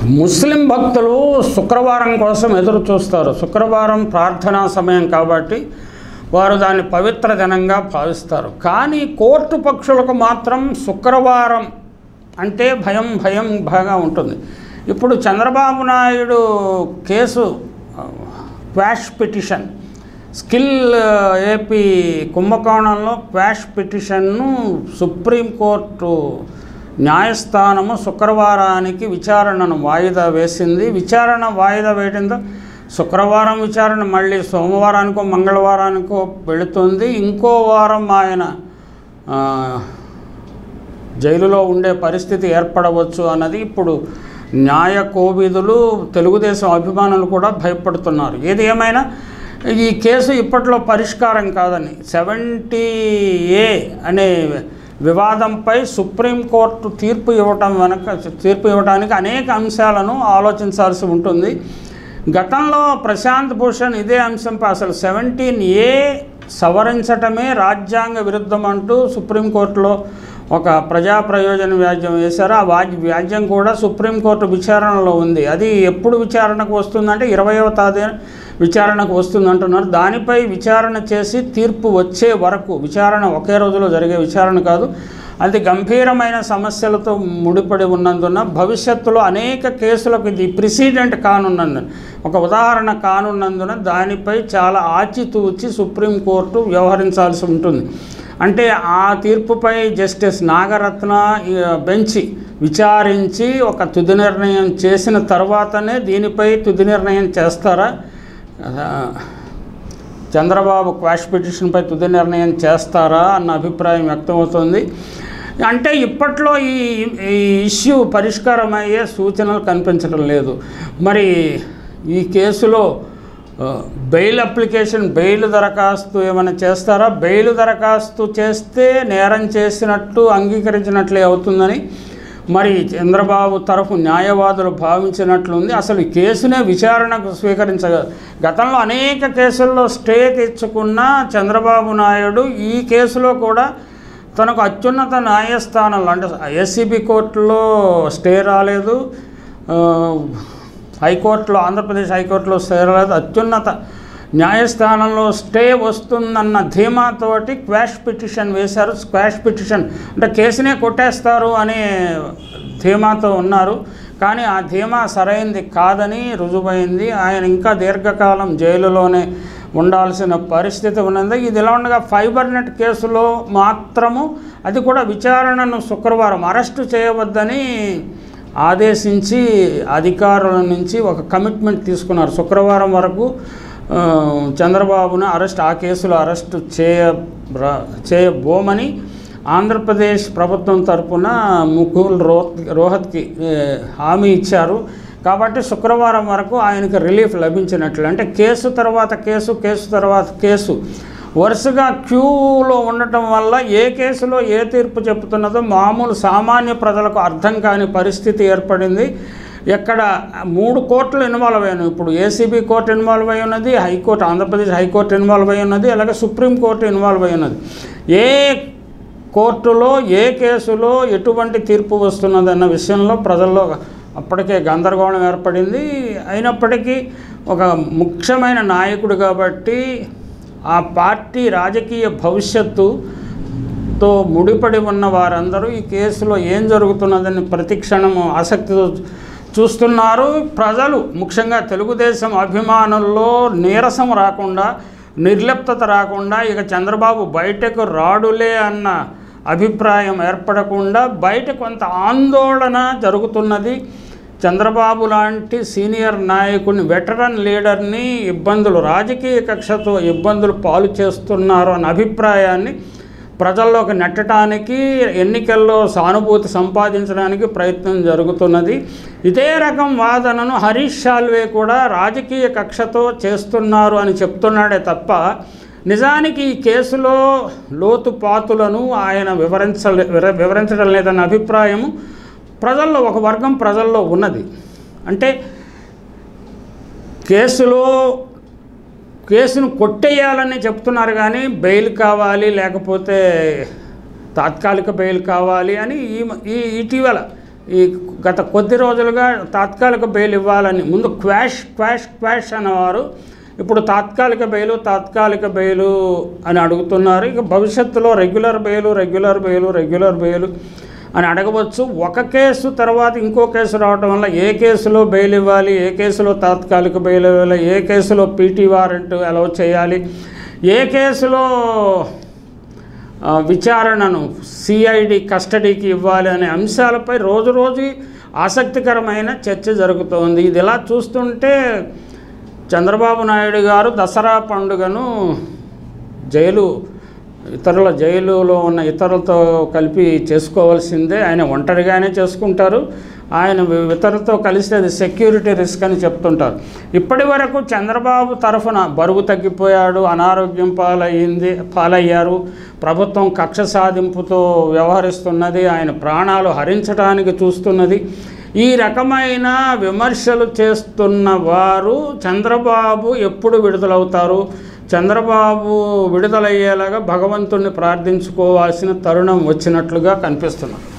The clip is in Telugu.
ముస్లిం భక్తులు శుక్రవారం కోసం ఎదురు చూస్తారు శుక్రవారం ప్రార్థనా సమయం కాబట్టి వారు దాన్ని పవిత్ర దినంగా భావిస్తారు కానీ కోర్టు పక్షులకు మాత్రం శుక్రవారం అంటే భయం భయం బాగా ఉంటుంది ఇప్పుడు Chandrababu Naidu case quash petition skill AP కుంభకోణంలో క్వాష్ పిటిషన్ను సుప్రీంకోర్టు న్యాయస్థానము శుక్రవారానికి విచారణను వాయిదా వేసింది విచారణ వాయిదా వేయడంతో శుక్రవారం విచారణ మళ్ళీ సోమవారానికో మంగళవారానికో వెళుతుంది ఇంకో వారం ఆయన ఆ, జైలులో ఉండే పరిస్థితి ఏర్పడవచ్చు అన్నది ఇప్పుడు న్యాయ కోవిదులు తెలుగుదేశం అభిమానులు కూడా భయపడుతున్నారు ఏది ఏమైనా ఈ కేసు ఇప్పట్లో పరిష్కారం కాదని సెవెంటీ ఏ అనే వివాదంపై సుప్రీంకోర్టు తీర్పు ఇవ్వటం వెనక తీర్పు ఇవ్వడానికి అనేక అంశాలను ఆలోచించాల్సి ఉంటుంది గతంలో ప్రశాంత్ భూషణ్ ఇదే అంశంపై అసలు సెవెంటీన్ ఏ సవరించటమే రాజ్యాంగ విరుద్ధం అంటూ సుప్రీంకోర్టులో ఒక ప్రజా ప్రయోజన వ్యాజ్యం వేశారు ఆ వాజ్ వ్యాజ్యం కూడా సుప్రీంకోర్టు విచారణలో ఉంది అది ఎప్పుడు విచారణకు వస్తుందంటే ఇరవయవ తేదీ విచారణకు వస్తుంది అంటున్నారు దానిపై విచారణ చేసి తీర్పు వచ్చే వరకు విచారణ ఒకే రోజులో జరిగే విచారణ కాదు అది గంభీరమైన సమస్యలతో ముడిపడి ఉన్నందున భవిష్యత్తులో అనేక కేసులకు ఇది ప్రిసిడెంట్ కానున్నందున ఒక ఉదాహరణ కానున్నందున దానిపై చాలా ఆచితూచి సుప్రీంకోర్టు వ్యవహరించాల్సి ఉంటుంది అంటే ఆ తీర్పుపై జస్టిస్ నాగరత్న ఈ, బెంచి విచారించి ఒక తుది నిర్ణయం చేసిన తర్వాతనే దీనిపై తుది నిర్ణయం చేస్తారా ఆ, చంద్రబాబు క్వాష్ పిటిషన్పై తుది నిర్ణయం చేస్తారా అన్న అభిప్రాయం వ్యక్తమవుతుంది అంటే ఇప్పట్లో ఈ ఈ ఇష్యూ పరిష్కారమయ్యే సూచనలు కనిపించడం లేదు మరి ఈ కేసులో ఆ, బెయిల్ అప్లికేషన్ బెయిల్ దరఖాస్తు ఏమైనా చేస్తారా బెయిల్ దరఖాస్తు చేస్తే నేరం చేసినట్టు అంగీకరించినట్లే అవుతుందని మరి చంద్రబాబు తరఫు న్యాయవాదులు భావించినట్లుంది అసలు ఈ కేసునే విచారణకు స్వీకరించ గతంలో అనేక కేసుల్లో స్టే తెచ్చుకున్న చంద్రబాబు నాయుడు ఈ కేసులో కూడా తనకు అత్యున్నత న్యాయస్థానంలో అంటే ఎస్సీబీ కోర్టులో స్టే రాలేదు ఆ, హైకోర్టులో ఆంధ్రప్రదేశ్ హైకోర్టులో స్టే రాలేదు అత్యున్నత న్యాయస్థానంలో స్టే వస్తుందన్న ధీమాతోటి క్వాష్ పిటిషన్ వేశారు స్క్వాష్ పిటిషన్ అంటే కేసునే కొట్టేస్తారు అనే ధీమాతో ఉన్నారు కానీ ఆ ధీమా సరైంది కాదని రుజువైంది ఆయన ఇంకా దీర్ఘకాలం జైలులోనే ఉండాల్సిన పరిస్థితి ఉన్నది ఇది ఇలా ఉండగా ఫైబర్ నెట్ కేసులో మాత్రము అది కూడా విచారణను శుక్రవారం అరెస్టు చేయవద్దని ఆదేశించి అధికారుల నుంచి ఒక కమిట్మెంట్ తీసుకున్నారు శుక్రవారం వరకు ఆ, చంద్రబాబును అరెస్ట్ ఆ కేసులో అరెస్టు చేయ రా- చేయబోమని ఆంధ్రప్రదేశ్ ప్రభుత్వం తరపున ముకుల్ రోహత్ రోహత్కి ఏ, హామీ ఇచ్చారు కాబట్టి శుక్రవారం వరకు ఆయనకు రిలీఫ్ లభించినట్లు అంటే కేసు తర్వాత కేసు కేసు తర్వాత కేసు వరుసగా క్యూలో ఉండటం వల్ల ఏ కేసులో ఏ తీర్పు చెప్తున్నదో మామూలు సామాన్య ప్రజలకు అర్థం కాని పరిస్థితి ఏర్పడింది ఎక్కడ మూడు కోర్టులు ఇన్వాల్వ్ అయ్యాను ఇప్పుడు ఏసీబీ కోర్టు ఇన్వాల్వ్ అయి ఉన్నది హైకోర్టు ఆంధ్రప్రదేశ్ హైకోర్టు ఇన్వాల్వ్ అయి ఉన్నది అలాగే సుప్రీంకోర్టు ఇన్వాల్వ్ అయి ఉన్నది ఏ కోర్టులో ఏ కేసులో ఎటువంటి తీర్పు వస్తున్నదన్న విషయంలో ప్రజల్లో అప్పటికే గందరగోళం ఏర్పడింది అయినప్పటికీ ఒక ముఖ్యమైన నాయకుడు కాబట్టి ఆ పార్టీ రాజకీయ భవిష్యత్తుతో ముడిపడి ఉన్న వారందరూ ఈ కేసులో ఏం జరుగుతున్నదని ప్రతిక్షణం ఆసక్తితో చూస్తున్నారు ప్రజలు ముఖ్యంగా తెలుగుదేశం అభిమానుల్లో నీరసం రాకుండా నిర్లిప్తత రాకుండా ఇక చంద్రబాబు బయటకు రాడులే అన్న అభిప్రాయం ఏర్పడకుండా బయట కొంత ఆందోళన జరుగుతున్నది చంద్రబాబు లాంటి సీనియర్ నాయకుని వెటరన్ లీడర్ని ఇబ్బందులు రాజకీయ కక్షతో ఇబ్బందులు పాలు చేస్తున్నారు అన్న అభిప్రాయాన్ని ప్రజల్లోకి నెట్టడానికి ఎన్నికల్లో సానుభూతి సంపాదించడానికి ప్రయత్నం జరుగుతున్నది ఇదే రకం వాదనను హరీష్ సాల్వే కూడా రాజకీయ కక్షతో చేస్తున్నారు అని చెప్తున్నాడే తప్ప నిజానికి ఈ కేసులో లోతుపాతులను ఆయన వివరించలే విర- వివరించడం లేదన్న అభిప్రాయము ప్రజల్లో ఒక వర్గం ప్రజల్లో ఉన్నది అంటే కేసులో కేసును కొట్టేయాలని చెప్తున్నారు కానీ బెయిల్ కావాలి లేకపోతే తాత్కాలిక బెయిల్ కావాలి అని ఈ మ- ఈ ఇటీవల ఈ గత కొద్ది రోజులుగా తాత్కాలిక బెయిల్ ఇవ్వాలని ముందు క్వాష్ క్వాష్ క్వాష్ అనేవారు ఇప్పుడు తాత్కాలిక బెయిలు తాత్కాలిక బెయిలు అని అడుగుతున్నారు ఇక భవిష్యత్తులో regular bail regular bail regular bail అని అడగవచ్చు ఒక కేసు తర్వాత ఇంకో కేసు రావడం వల్ల ఏ కేసులో బెయిల్ ఇవ్వాలి ఏ కేసులో తాత్కాలిక బెయిల్ ఇవ్వాలి ఏ కేసులో పీటీ వారెంట్ అలౌ చేయాలి ఏ కేసులో ఆ, విచారణను సిఐడి కస్టడీకి ఇవ్వాలి అనే అంశాలపై రోజు రోజు ఆసక్తికరమైన చర్చ జరుగుతోంది ఇది ఇలా చూస్తుంటే చంద్రబాబు నాయుడు గారు దసరా పండుగను జైలు ఇతరుల జైలులో ఉన్న ఇతరులతో కలిపి చేసుకోవాల్సిందే ఆయన ఒంటరిగానే చేసుకుంటారు ఆయన వి- ఇతరులతో కలిసి అది సెక్యూరిటీ రిస్క్ అని చెప్తుంటారు ఇప్పటి వరకు చంద్రబాబు తరఫున బరువు తగ్గిపోయాడు అనారోగ్యం పాలయ్యింది పాలయ్యారు ప్రభుత్వం కక్ష సాధింపుతో వ్యవహరిస్తున్నది ఆయన ప్రాణాలు హరించడానికి చూస్తున్నది ఈ రకమైన విమర్శలు చేస్తున్న వారు చంద్రబాబు ఎప్పుడు విడుదలవుతారు చంద్రబాబు విడుదలయ్యేలాగా భగవంతుణ్ణి ప్రార్థించుకోవాల్సిన తరుణం వచ్చినట్లుగా కనిపిస్తున్నారు